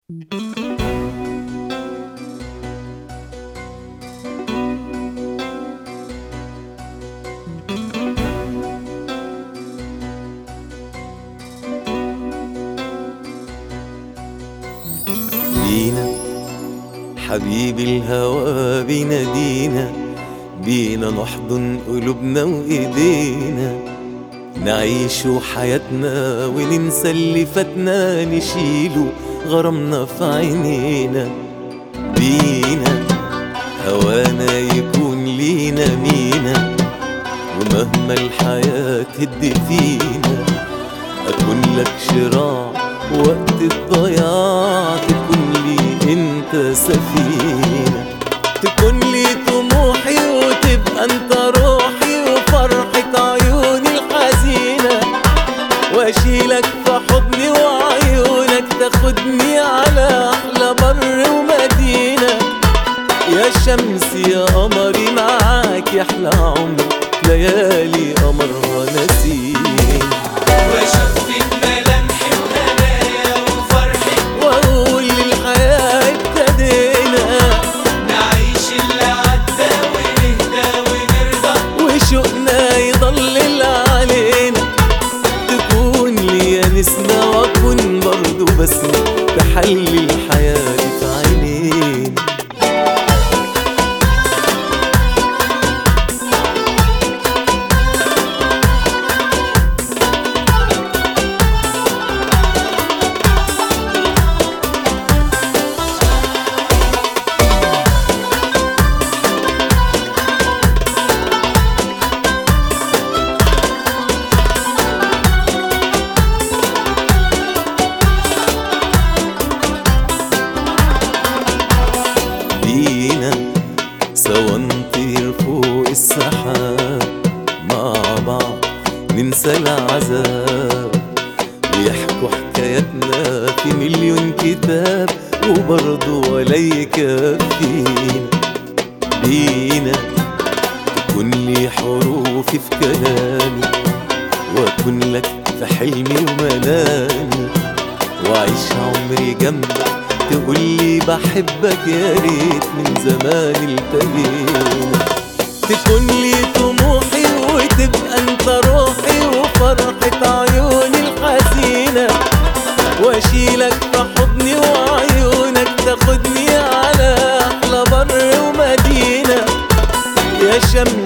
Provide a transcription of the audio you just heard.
بينا حبيبي الهوى بينادينا بينا نحضن قلوبنا وايدينا نعيش حياتنا وننسى اللي فاتنا نشيله غرامنا في عينينا بينا هوانا يكون لينا مينا ومهما الحياة تهد فينا أكون لك شراع وقت الضياع تكون لي انت سفينة تكون لي طموحي وتبقى انت روحي وفرحة عيوني الحزينة واشيلك في حضني وعيونك تاخدني على احلى بر ومدينة يا شمس يا قمري معاك يحلى عمري ليالي قمرها نسيم واشوفك ملامحي وهنايا وفرحي واقول للحياة ابتدينا نعيش اللي عدى ونهدى ونرضى وشوقنا يضلل علينا تكون لي نسمة واكون برضو بسمة تحلي الحياة في عينينا بينا سوا نطير فوق السحاب مع بعض ننسى العذاب ويحكوا حكاياتنا في مليون كتاب وبرضه ولا يكفينا بينا تكون لي حروفي في كلامي واكون لك في حلمي ومنامي واعيش عمري جنبك تقول لي بحبك يا ريت من زمان التقينا تكون لي طموحي وتبقى انت روحي وفرحة عيوني الحزينة واشيلك في حضني وعيونك تاخدني على احلى بر ومدينة يا شمس